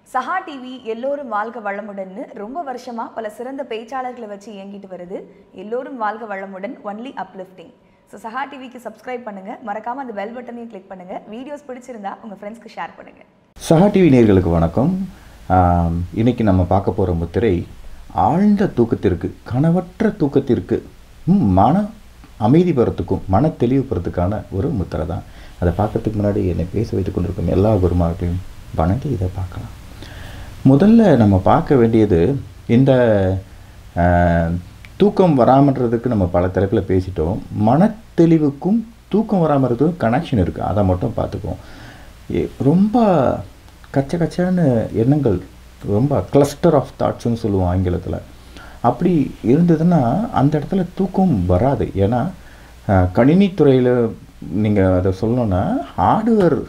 சஹா டிவி எல்லோரும் வாழ்க வளமுடன்னு ரொம்ப வருஷமா பல சிறந்த பேச்சாளர்களை வச்சு இயங்கிட்டு வருது எல்லோரும் வாழ்க வளமுடன் ஒன்லி அப்லிஃப்டிங் ஸோ சஹா டிவிக்கு சப்ஸ்கிரைப் பண்ணுங்க மறக்காம அந்த பெல் பட்டனையும் கிளிக் பண்ணுங்க வீடியோஸ் பிடிச்சிருந்தா உங்க ஃப்ரெண்ட்ஸ்க்கு ஷேர் பண்ணுங்க சஹா டிவி நேயர்களுக்கு வணக்கம் ஆம், இன்னைக்கு நம்ம பார்க்க போகிற முத்திரை ஆழ்ந்த தூக்கத்திற்கு கனவற்ற தூக்கத்திற்கு ம், மன அமைதி பெறத்துக்கும் மன தெளிவு பெறத்துக்கான ஒரு முத்திரை தான் அதை பார்க்கறதுக்கு முன்னாடி என்னை பேச வைத்துக் கொண்டிருக்கும் எல்லா குருமார்களையும் வணங்கி இதை பார்க்கலாம் முதல்ல நம்ம பார்க்க வேண்டியது இந்த ஆ, தூக்கம் வராமன்றதுக்கு நம்ம பல தலைப்பில் பேசிட்டோம் மனத்தெளிவுக்கும் தூக்கம் வராமல் இருக்கிறதுக்கும் கனெக்ஷன் இருக்குது அதை மட்டும் பார்த்துக்குவோம் எ- ரொம்ப கச்ச கச்சான எண்ணங்கள் ரொம்ப கிளஸ்டர் ஆஃப் தாட்ஸ்னு சொல்லுவோம் ஆங்கிலத்தில் அப்படி இருந்ததுன்னா அந்த இடத்துல தூக்கம் வராது ஏன்னா அஹ், கணினித்துறையில் நீங்கள் அதை சொல்லணுன்னா ஹார்ட்வேர்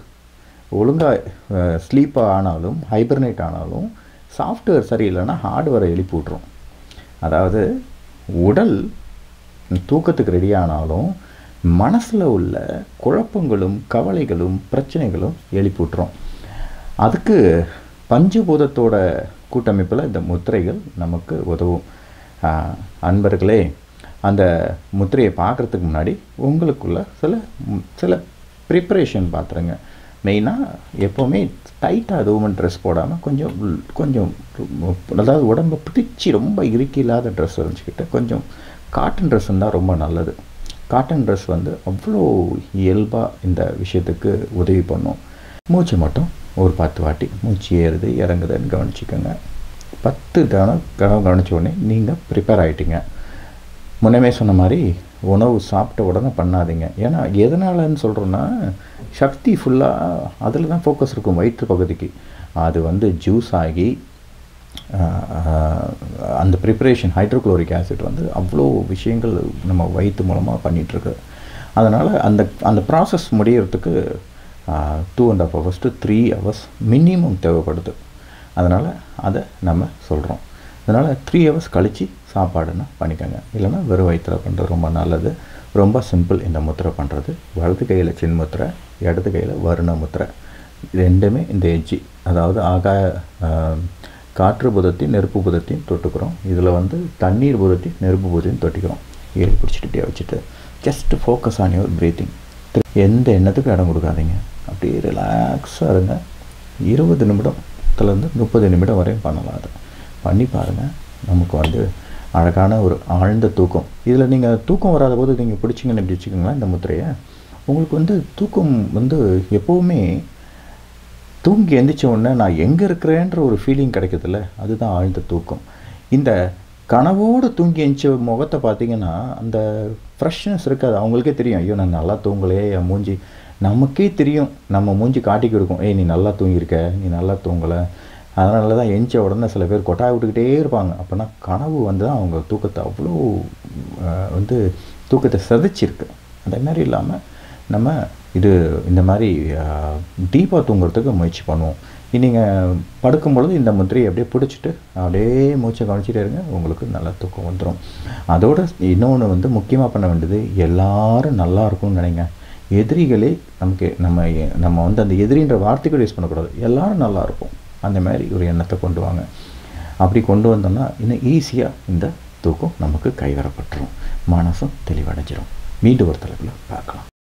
ஒழுங்காக ஸ்லீப்பாக ஆனாலும் ஹைபர்னேட் ஆனாலும் சாஃப்ட்வேர் சரியில்லைன்னா ஹார்ட்வேரை எழுப்பி விட்ரும் அதாவது உடல் தூக்கத்துக்கு ரெடி ஆனாலும் மனசில் உள்ள குழப்பங்களும் கவலைகளும் பிரச்சனைகளும் எழுப்பி விட்டுரும் அதுக்கு பஞ்சபூதத்தோட கூட்டமைப்பில் இந்த முத்திரைகள் நமக்கு உதவும் ஆஹ், அன்பர்களே அந்த முத்திரையை பார்க்குறதுக்கு முன்னாடி உங்களுக்குள்ள சில ம், சில ப்ரிப்பரேஷன் பார்த்துருங்க மெயினாக எப்போவுமே டைட்டாக எதுவும் ட்ரெஸ் போடாமல் கொஞ்சம் உள்- கொஞ்சம் அதாவது உடம்பை பிடிச்சி ரொம்ப இறுக்கி இல்லாத ட்ரெஸ் வச்சுக்கிட்டு கொஞ்சம் காட்டன் ட்ரெஸ் இருந்தால் ரொம்ப நல்லது காட்டன் ட்ரெஸ் வந்து அவ்வளோ இயல்பாக இந்த விஷயத்துக்கு உதவி பண்ணும் மூச்சு மட்டும் ஒரு பத்து வாட்டி மூச்சு ஏறுது இறங்குதுன்னு கவனிச்சுக்கோங்க பத்து தவணை கவனம் கவனிச்ச உடனே நீங்கள் ப்ரிப்பேர் ஆகிட்டீங்க முன்னமே சொன்ன மாதிரி உணவு சாப்பிட்ட உடனே பண்ணாதீங்க ஏன்னா எதனாலன்னு சொல்கிறோன்னா சக்தி ஃபுல்லாக அதில் தான் ஃபோக்கஸ் இருக்கும் வயிற்று பகுதிக்கு அது வந்து ஜூஸ் ஆகி ஆஹ், அந்த ப்ரிப்பரேஷன் ஹைட்ரோக்ளோரிக் ஆசிட் வந்து அவ்வளோ விஷயங்கள் நம்ம வயிற்று மூலமாக பண்ணிகிட்ருக்கு அதனால் அந்த அந்த ப்ராசஸ் முடியறதுக்கு two and half hours to three hours minimum தேவைப்படுது அதனால் அதை நம்ம சொல்கிறோம் அதனால் த்ரீ ஹவர்ஸ் கழித்து சாப்பாடுன்னா பண்ணிக்கோங்க இல்லைன்னா வெறும் வயிற்றில் பண்ணுறது ரொம்ப நல்லது ரொம்ப சிம்பிள் இந்த முத்திரை பண்ணுறது வலது கையில் சின் முத்திரை இடது கையில் வருண முத்திரை ரெண்டுமே இந்த எஜ்ஜி அதாவது ஆகாய ஆஹ், காற்று புதத்தையும் நெருப்பு புதத்தையும் தொட்டுக்கிறோம் இதில் வந்து தண்ணீர் புதத்தையும் நெருப்பு புதத்தையும் தொட்டிக்கிறோம் ஏறி பிடிச்சிட்டு இப்படியே வச்சுட்டு just focus on your breathing எந்த எண்ணத்துக்கும் இடம் கொடுக்காதீங்க அப்படியே ரிலாக்ஸாக இருங்க இருபது நிமிடத்துலேருந்து முப்பது நிமிடம் வரையும் பண்ணலாம் அதை பண்ணி பாருங்கள் நமக்கு வந்து அழகான ஒரு ஆழ்ந்த தூக்கம் இதில் நீங்கள் தூக்கம் வராத போது நீங்கள் பிடிச்சிங்கன்னு எப்படி வச்சுக்கோங்களேன் இந்த முத்திரையை உங்களுக்கு வந்து தூக்கம் வந்து எப்போவுமே தூங்கி எந்திரிச்ச உடனே நான் எங்கே இருக்கிறேன்ற ஒரு ஃபீலிங் கிடைக்குதுல்ல அதுதான் ஆழ்ந்த தூக்கம் இந்த கனவோடு தூங்கி எந்திச்ச முகத்தை பார்த்தீங்கன்னா அந்த ஃப்ரெஷ்னஸ் இருக்காது அவங்களுக்கே தெரியும் ஐயோ நான் நல்லா தூங்கலையே என் மூஞ்சி நமக்கே தெரியும் நம்ம மூஞ்சி காட்டி கொடுக்கும் ஏய் நீ நல்லா தூங்கியிருக்க நீ நல்லா தூங்கலை அதனால தான் எந்திச்ச உடனே சில பேர் கொட்டாய் விட்டுக்கிட்டே இருப்பாங்க அப்போனா கனவு வந்து தான் அவங்க தூக்கத்தை அவ்வளோ அஹ், வந்து தூக்கத்தை செதைச்சிருக்கு அதே மாதிரி இல்லாமல் நம்ம இது இந்த மாதிரி டீப்பாக தூங்குறதுக்கு முயற்சி பண்ணுவோம் நீங்கள் படுக்கும் பொழுது இந்த முத்திரையை அப்படியே பிடிச்சிட்டு அப்படியே மூச்சை கவனிச்சிட்டே இருங்க உங்களுக்கு நல்லா தூக்கம் வந்துடும் அதோட இன்னொன்று வந்து முக்கியமாக பண்ண வேண்டியது எல்லாரும் நல்லா இருக்கும்னு நினைங்க எதிரிகளே நமக்கு நம்ம நம்ம வந்து அந்த எதிரின்ற வார்த்தைகள் யூஸ் பண்ணக்கூடாது எல்லாரும் நல்லா இருப்போம் அந்த மாதிரி ஒரு எண்ணத்தை கொண்டு வாங்க அப்படி கொண்டு வந்தோம்னா இன்னும் ஈஸியாக இந்த தூக்கம் நமக்கு கைவரப்பட்டுரும் மனசும் தெளிவடைஞ்சிரும் மீண்டும் ஒரு தலைப்பில் பார்க்கலாம்